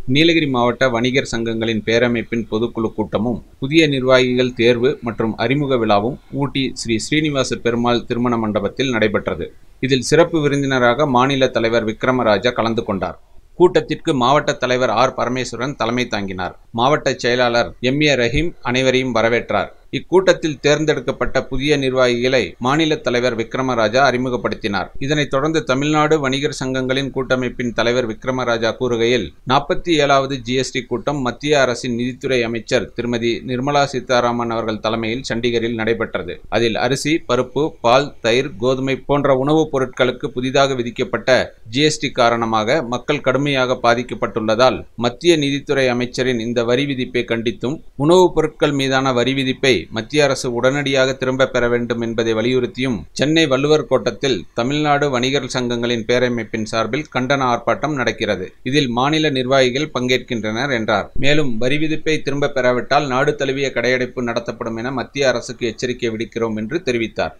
நீலகிரி மாவட்ட வணிகர் சங்கங்களின் பேரமைப்பின் பொதுக்குழு கூட்டமும் புதிய நிர்வாகிகள் தேர்வு மற்றும் அறிமுக விழாவும் ஊட்டி ஸ்ரீ ஸ்ரீனிவாச பெருமாள் திருமண மண்டபத்தில் நடைபெற்றது இதில் சிறப்பு விருந்தினராக மாநில தலைவர் விக்ரமராஜா கலந்து கொண்டார் கூட்டத்திற்கு மாவட்ட தலைவர் ஆர் பரமேஸ்வரன் தலைமை தாங்கினார் மாவட்ட செயலாளர் எம் ஏ ரஹீம் அனைவரையும் வரவேற்றார் இக்கூட்டத்தில் தேர்ந்தெடுக்கப்பட்ட புதிய நிர்வாகிகளை மாநில தலைவர் விக்ரமராஜா அறிமுகப்படுத்தினார் இதனைத் தொடர்ந்து தமிழ்நாடு வணிகர் சங்கங்களின் கூட்டமைப்பின் தலைவர் விக்ரமராஜா கூறுகையில் நாற்பத்தி ஏழாவது ஜிஎஸ்டி கூட்டம் மத்திய அரசின் நிதித்துறை அமைச்சர் திருமதி நிர்மலா சீதாராமன் அவர்கள் தலைமையில் சண்டிகரில் நடைபெற்றது அதில் அரிசி பருப்பு பால் தயிர் கோதுமை போன்ற உணவுப் பொருட்களுக்கு புதிதாக விதிக்கப்பட்ட ஜிஎஸ்டி காரணமாக மக்கள் கடுமையாக பாதிக்கப்பட்டுள்ளதால் மத்திய நிதித்துறை அமைச்சரின் இந்த வரி விதிப்பை கண்டித்தும் உணவுப் பொருட்கள் மீதான வரி விதிப்பை மத்திய அரசு உடனடியாக திரும்பப் பெற வேண்டும் என்பதை வலியுறுத்தியும் சென்னை வள்ளுவர் கோட்டத்தில் தமிழ்நாடு வணிகர் சங்கங்களின் பேரமைப்பின் சார்பில் கண்டன ஆர்ப்பாட்டம் நடக்கிறது இதில் மாநில நிர்வாகிகள் பங்கேற்கின்றனர் என்றார் மேலும் வரி விதிப்பை திரும்பப் பெறாவிட்டால் நாடு தழுவிய கடையடைப்பு நடத்தப்படும் என மத்திய அரசுக்கு எச்சரிக்கை விடுக்கிறோம் என்று தெரிவித்தார்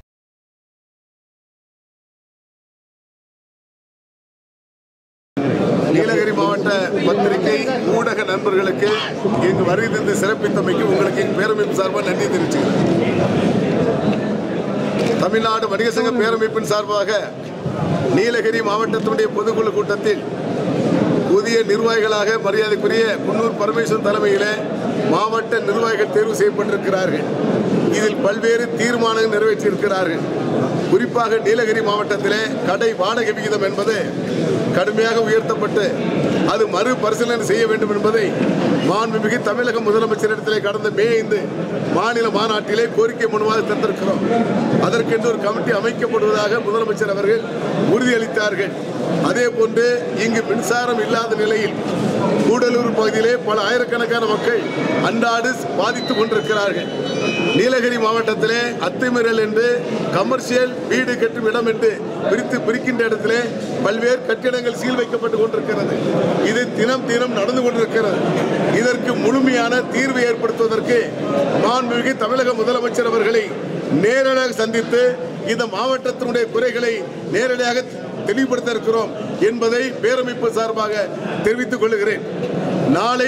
நீலகிரி மாவட்ட பத்திரிகை ஊடக நண்பர்களுக்கு இங்கு வருகை தந்து சிறப்பித்தமைக்கு உங்களுக்கு எங்கள் பேரமைப்பு சார்பாக நன்றி தெரிவிச்சுக்கிறேன் தமிழ்நாடு வணிக சங்க பேரமைப்பின் சார்பாக நீலகிரி மாவட்டத்தினுடைய பொதுக்குழு கூட்டத்தில் புதிய நிர்வாகிகளாக மரியாதைக்குரிய குன்னூர் பரமேஸ்வரன் தலைமையிலே மாவட்ட நிர்வாகிகள் தேர்வு செய்யப்பட்டிருக்கிறார்கள் இதில் பல்வேறு தீர்மானங்கள் நிறைவேற்றியிருக்கிறார்கள் குறிப்பாக நீலகிரி மாவட்டத்திலே கடை வாடகை விகிதம் என்பது கடுமையாக உயர்த்தப்பட்டு அது மறுபரிசீலனை செய்ய வேண்டும் என்பதை மாண்புமிகு தமிழக முதலமைச்சரிடத்திலே கடந்த மே ஐந்து மாநில மாநாட்டிலே கோரிக்கை மனுவாக தந்திருக்கிறோம் அதற்கென்று ஒரு கமிட்டி அமைக்கப்படுவதாக முதலமைச்சர் அவர்கள் உறுதியளித்தார்கள் அதே போன்று இங்கு மின்சாரம் இல்லாத நிலையில் கூடலூர் பகுதியிலே பல ஆயிரக்கணக்கான மக்கள் அன்றாடு பாதித்துக் கொண்டிருக்கிறார்கள் நீலகிரி மாவட்டத்திலே அத்துமீறல் என்று கமர்ஷியல் வீடு கட்டும் இடம் என்று பிரித்து பிரிக்கின்ற இடத்திலே பல்வேறு கட்டிடங்கள் சீல் வைக்கப்பட்டு கொண்டிருக்கிறது இது தினம் தினம் நடந்து கொண்டிருக்கிறது இதற்கு முழுமையான தீர்வு ஏற்படுத்துவதற்கு மாண்புமிகு தமிழக முதலமைச்சர் அவர்களை நேரடியாக சந்தித்து இந்த மாவட்டத்தினுடைய குறைகளை நேரடியாக தெளிவுபடுத்த இருக்கிறோம் என்பதை பேரமைப்பு சார்பாக தெரிவித்துக் கொள்கிறேன் நாளை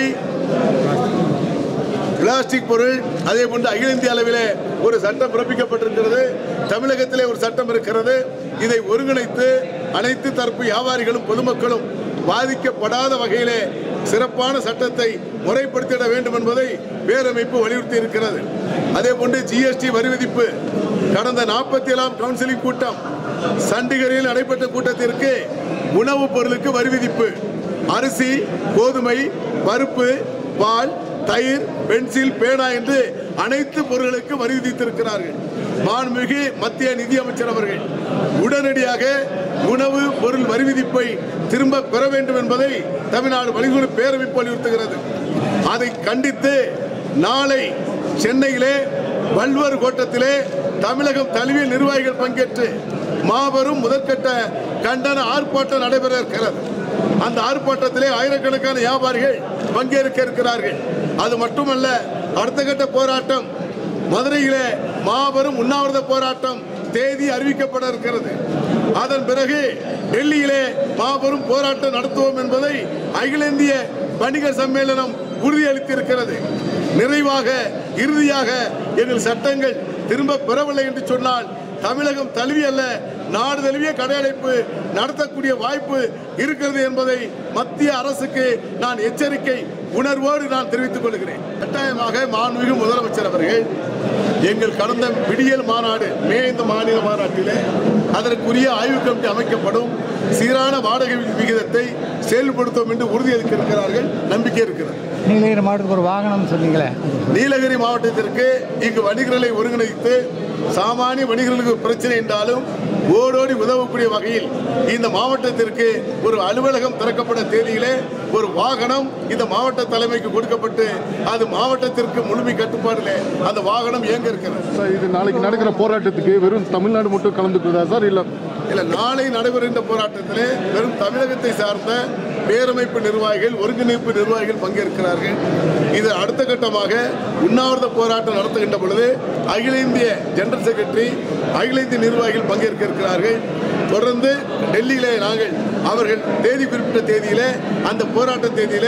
பிளாஸ்டிக் பொருள் அதே போன்று அகில இந்திய அளவிலே ஒரு சட்டம் பிறப்பிக்கப்பட்டிருக்கிறது தமிழகத்திலே ஒரு சட்டம் இருக்கிறது இதை ஒருங்கிணைத்து அனைத்து தரப்பு வியாபாரிகளும் பொதுமக்களும் பாதிக்கப்படாத வகையிலே சிறப்பான சட்டத்தை முறைப்படுத்திட வேண்டும் என்பதை பேரமைப்பு வலியுறுத்தி இருக்கிறது அதே போன்று ஜிஎஸ்டி வரி விதிப்பு கடந்த நாற்பத்தி ஏழாம் கவுன்சிலிங் கூட்டம் சண்டிகரில் நடைபெற்ற கூட்டத்திற்கு உணவுப் பொருளுக்கு வரி விதிப்பு அரிசி கோதுமை பருப்பு பால் தயிர் பென்சில் பேனா என்று அனைத்து பொருட்களுக்கு வரி விதித்திருக்கிறார்கள் மாண்புமிகு மத்திய நிதியமைச்சர் அவர்கள் உடனடியாக உணவு பொருள் வரி விதிப்பை திரும்ப பெற வேண்டும் என்பதை தமிழ்நாடு வணிகர் பேரமைப்பு வலியுறுத்துகிறது அதை கண்டித்து நாளை சென்னையிலே வல்வர் கோட்டத்திலே தமிழகம் தழுவிய நிர்வாகிகள் பங்கேற்று மாபெரும் முதற்கட்ட கண்டன ஆர்ப்பாட்டம் நடைபெற இருக்கிறது அந்த ஆர்ப்பாட்டத்திலே ஆயிரக்கணக்கான வியாபாரிகள் பங்கேற்க இருக்கிறார்கள் அது மட்டுமல்ல அடுத்த கட்ட போராட்டம் மதுரையிலே மாபெரும் உண்ணாவிரத போராட்டம் தேதி அறிவிக்கப்பட இருக்கிறது அதன் பிறகு டெல்லியிலே மாபெரும் போராட்டம் நடத்துவோம் என்பதை அகில இந்திய வணிகர் சம்மேளனம் உறுதியளித்திருக்கிறது நிறைவாக இறுதியாக எங்கள் சட்டங்கள் திரும்ப பெறவில்லை என்று சொன்னால் தமிழகம் தழுவி அல்ல நாடு தழுவிய கடையடைப்பு நடத்தக்கூடிய வாய்ப்பு இருக்கிறது என்பதை மத்திய அரசுக்கு நான் எச்சரிக்கை உணர்வோடு நான் தெரிவித்துக் கொள்கிறேன் கட்டாயமாக மாண்புமிகு முதலமைச்சர் அவர்கள் எங்கள் கடந்த விடியல் மாநாடு மே இந்த மாநில மாநாட்டிலே அதற்குரிய ஆய்வு கமிட்டி அமைக்கப்படும் சீரான வாடகை விகிதத்தை செயல்படுத்தும் என்று உறுதியளித்திருக்கிறார்கள் நம்பிக்கை இருக்கிறது நீலகிரி மாவட்டத்துக்கு ஒரு வாகனம் சொன்னீங்களே நீலகிரி மாவட்டத்திற்கு இங்கு வணிகர்களை ஒருங்கிணைத்து சாமானிய வணிகர்களுக்கு பிரச்சனை என்றாலும் ஓடோடி உதவக்கூடிய வகையில் இந்த மாவட்டத்திற்கு ஒரு அலுவலகம் திறக்கப்பட்ட தேதியிலே ஒரு வாகனம் இந்த மாவட்ட தலைமைக்கு கொடுக்கப்பட்டு அது மாவட்டத்திற்கு முழுமை கட்டுப்பாடில் அந்த வாகனம் இயங்க இருக்கிறது சார் இது நாளைக்கு நடக்கிற போராட்டத்துக்கு வெறும் தமிழ்நாடு மட்டும் கலந்துக்குதா சார் இல்லை இல்லை நாளை நடைபெறுகின்ற போராட்டத்திலே வெறும் தமிழகத்தை சார்ந்த பேரமைப்பு நிர்வாகிகள் ஒருங்கிணைப்பு நிர்வாகிகள் பங்கேற்கிறார்கள் இது அடுத்த கட்டமாக உண்ணாவிரத போராட்டம் நடத்துகின்ற பொழுது அகில இந்திய ஜெனரல் செக்ரட்டரி அகில இந்திய நிர்வாகிகள் பங்கேற்க இருக்கிறார்கள் தொடர்ந்து டெல்லியிலே நாங்கள் அவர்கள் தேதி குறிப்பிட்ட தேதியிலே அந்த போராட்ட தேதியிலே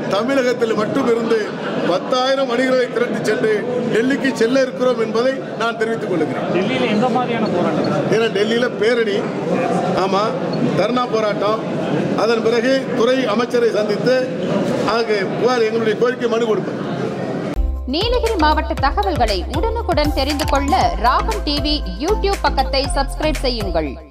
தமிழகத்தில் மட்டும் இருந்து பத்தாயிரம் வணிகர்களை திரட்டி சென்று டெல்லிக்கு செல்ல இருக்கிறோம் என்பதை நான் தெரிவித்துக் கொள்கிறேன் டெல்லியில் எந்த மாதிரியான போராட்டம் ஏன்னா டெல்லியில் பேரணி ஆமாம் தர்ணா போராட்டம் அதன் பிறகு துறை அமைச்சரை சந்தித்து அங்கு புகார் எங்களுடைய கோரிக்கை மனு கொடுப்பேன் நீலகிரி மாவட்ட தகவல்களை உடனுக்குடன் தெரிந்து கொள்ள ராகம் டிவி யூடியூப் பக்கத்தை சப்ஸ்கிரைப் செய்யுங்கள்